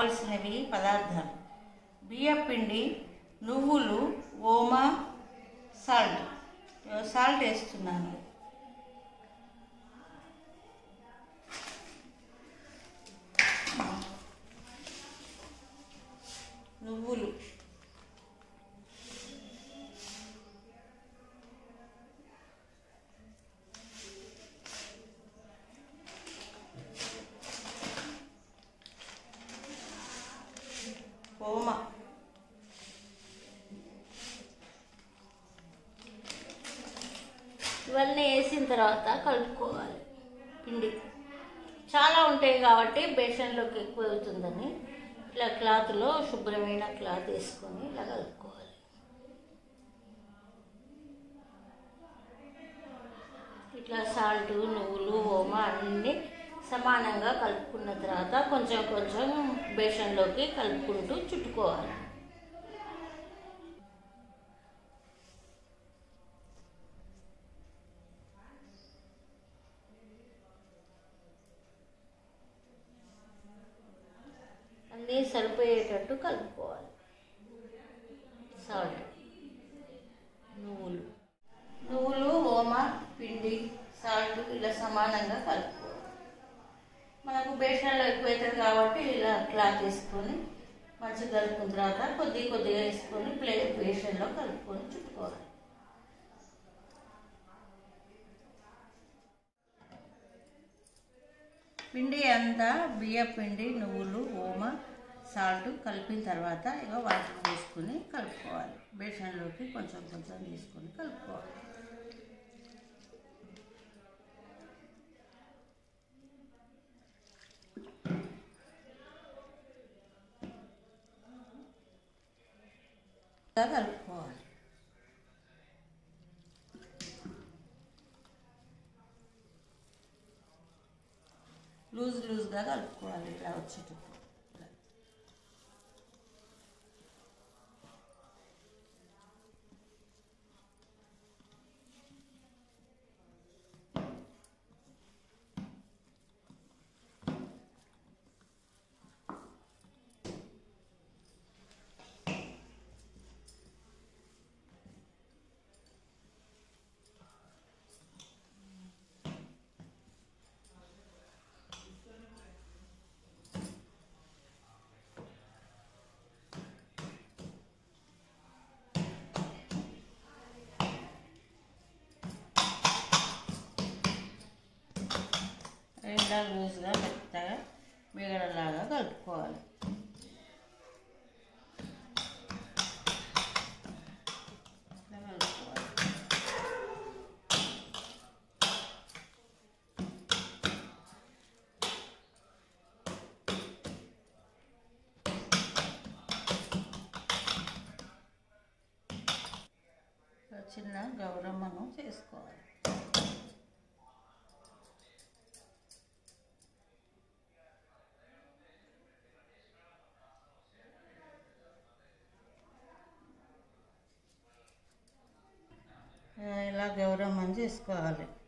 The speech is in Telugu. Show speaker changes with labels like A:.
A: కావలసినవి పదార్థాలు బియ్యం పిండి నువ్వులు ఓమా సాల్ట్ సాల్ట్ వేస్తున్నాను నువ్వులు ఓమ
B: ఇవన్నీ వేసిన తర్వాత కలుపుకోవాలి పిండి చాలా ఉంటాయి కాబట్టి బేసన్లోకి ఎక్కువ అవుతుందని ఇట్లా క్లాత్లో శుభ్రమైన క్లాత్ వేసుకొని ఇలా కలుపుకోవాలి ఇట్లా సాల్ట్ నువ్వులు ఓమ అన్నీ సమానంగా కలుపుకున్న తర్వాత కొంచెం కొంచెం బేసన్లోకి కలుపుకుంటూ చుట్టుకోవాలి అన్నీ సరిపోయేటట్టు కలుపుకోవాలి సాల్ట్
A: నువ్వులు నువ్వులు ఓమ పిండి సాల్ట్ ఇలా సమానంగా కలుపుకోవాలి మనకు బేసన్లో ఎక్కువ అవుతుంది కాబట్టి ఇలా క్లాత్ వేసుకొని మంచిగా కలుపుకున్న తర్వాత కొద్ది కొద్దిగా వేసుకొని ప్లే బేసన్లో కలుపుకొని చుట్టుకోవాలి పిండి అంతా బియ్య పిండి నువ్వులు ఓమ సాల్ట్ కలిపిన తర్వాత ఇక వాటర్ వేసుకుని కలుపుకోవాలి బేసన్లోకి కొంచెం కొంచెం తీసుకొని కలుపుకోవాలి ఇలా కలుపుకోవాలి లూజ్ లూజ్గా కలుపుకోవాలి ఇలా వచ్చేటప్పుడు ఇలా. ఇలా లూజ్గా మెత్తగా మిగడలాగా కలుపుకోవాలి ఇట్లా కలుపుకోవాలి ఒక చిన్న గౌరమ్మను చేసుకోవాలి ఇలా గౌరమ్మని చేసుకోవాలి